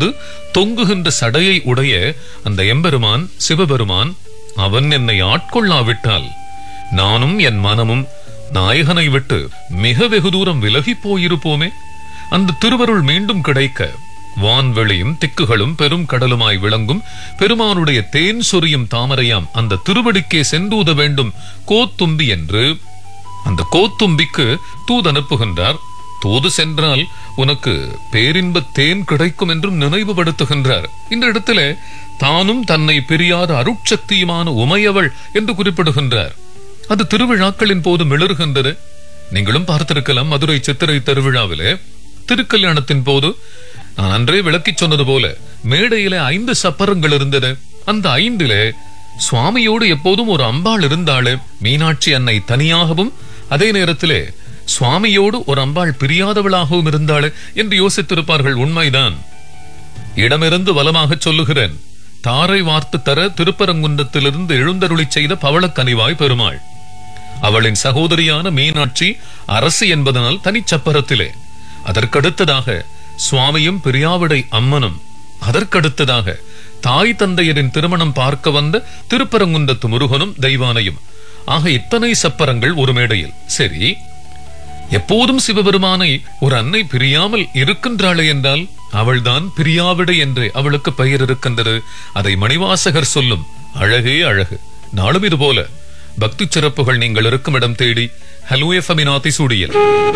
அமர்ந்து தொங்குகின்ற சடையை உடைய அந்த எம்பெருமான் சிவபெருமான் அவன் என்னை ஆட்கொள்ளாவிட்டால் நானும் என் மனமும் நாயகனை விட்டு மிக வெகு தூரம் விலகி போயிருப்போமே அந்த திருவருள் மீண்டும் கிடைக்க வான்வெளியும் திக்குகளும் பெரும் கடலுமாய் விளங்கும் பெருமானுடைய தேன் சொரியும் தாமரையாம் அந்த திருவடிக்கே சென்றூத வேண்டும் கோத்தும்பி என்று அந்த கோத்தும்பிக்கு தூது அனுப்புகின்றார் தூது சென்றால் உனக்கு பேரின்ப தேன் கிடைக்கும் என்றும் நினைவுபடுத்துகின்றார் இந்த இடத்திலே தானும் தன்னை பிரியாத அருட்சக்தியுமான உமையவள் என்று குறிப்பிடுகின்றார் அது திருவிழாக்களின் போது மிளறுகின்றது நீங்களும் பார்த்திருக்கலாம் மதுரை சித்திரை திருவிழாவிலே திருக்கல்யாணத்தின் போது நான் அன்றே விளக்கிச் சொன்னது போல மேடையிலே ஐந்து சப்பரங்கள் இருந்தது அந்த ஐந்திலே சுவாமியோடு எப்போதும் ஒரு அம்பாள் இருந்தாளே மீனாட்சி அன்னை தனியாகவும் அதே நேரத்திலே சுவாமியோடு ஒரு அம்பாள் பிரியாதவளாகவும் இருந்தாளே என்று யோசித்திருப்பார்கள் உண்மைதான் இடமிருந்து வலமாகச் சொல்லுகிறேன் தாரை வார்த்து தர திருப்பரங்குன்றத்திலிருந்து எழுந்தருளிச் செய்த பவளக்கனிவாய் பெருமாள் அவளின் சகோதரியான மீனாட்சி அரசு என்பதனால் தனிச்சப்பரத்திலே அதற்கடுத்ததாக சுவாமியும் பிரியாவிடை அம்மனும் அதற்கடுத்ததாக தாய் தந்தையரின் திருமணம் பார்க்க வந்த திருப்பரங்குன்றத்து முருகனும் தெய்வானையும் ஆக இத்தனை சப்பரங்கள் ஒரு மேடையில் சரி எப்போதும் சிவபெருமானை ஒரு அன்னை பிரியாமல் இருக்கின்றாளே என்றால் அவள்தான் பிரியாவிடை என்று அவளுக்கு பெயர் இருக்கின்றது அதை மணிவாசகர் சொல்லும் அழகே அழகு நாளும் இது போல பக்தி சிறப்புகள் நீங்கள் இருக்கும் இடம் தேடி ஹலோ எஃப்எமின் ஆத்திசூடியில்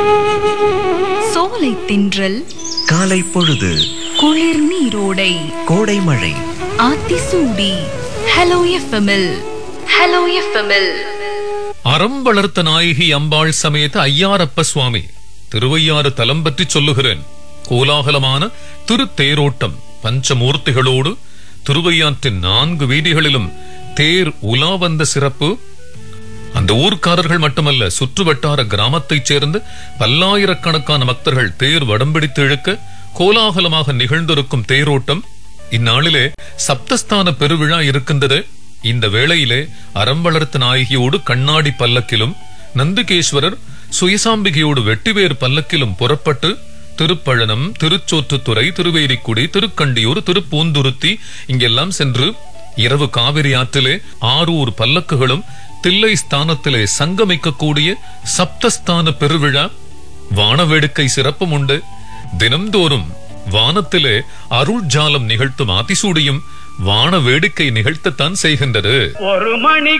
சோலை தின்றல் காலை பொழுது குளிர் நீரோடை கோடை மழை ஆத்திசூடி ஹலோ எஃப்எம்எல் ஹலோ எஃப்எம்எல் அறம் வளர்த்த நாயகி அம்பாள் சமேத ஐயாரப்ப சுவாமி திருவையாறு தலம் பற்றி சொல்லுகிறேன் கோலாகலமான திருத்தேரோட்டம் பஞ்சமூர்த்திகளோடு திருவையாற்றின் நான்கு வீதிகளிலும் தேர் உலா வந்த சிறப்பு அந்த ஊர்க்காரர்கள் மட்டுமல்ல சுற்றுவட்டார கிராமத்தைச் சேர்ந்து பல்லாயிரக்கணக்கான பக்தர்கள் தேர் வடம்பிடித்து இழுக்க கோலாகலமாக நிகழ்ந்திருக்கும் தேரோட்டம் இந்நாளிலே சப்தஸ்தான பெருவிழா இருக்கின்றது இந்த வேளையிலே அறம் வளர்த்த நாயகியோடு கண்ணாடி பல்லக்கிலும் நந்திகேஸ்வரர் சுயசாம்பிகையோடு வெட்டிவேர் பல்லக்கிலும் புறப்பட்டு திருப்பழனம் திருச்சோற்றுத்துறை திருவேரிக்குடி திருக்கண்டியூர் திருப்பூந்துருத்தி இங்கெல்லாம் சென்று இரவு காவிரி ஆற்றிலே ஆரூர் பல்லக்குகளும் தில்லை ஸ்தானத்திலே சங்கமிக்கக்கூடிய சப்தஸ்தான பெருவிழா வானவேடுக்கை சிறப்பும் உண்டு தினம்தோறும் வானத்திலே அருள் ஜாலம் நிகழ்த்தும் ஆதிசூடியும் வான வேடிக்கை நிகழ்த்தத்தான் செய்கின்றது ஒரு மணி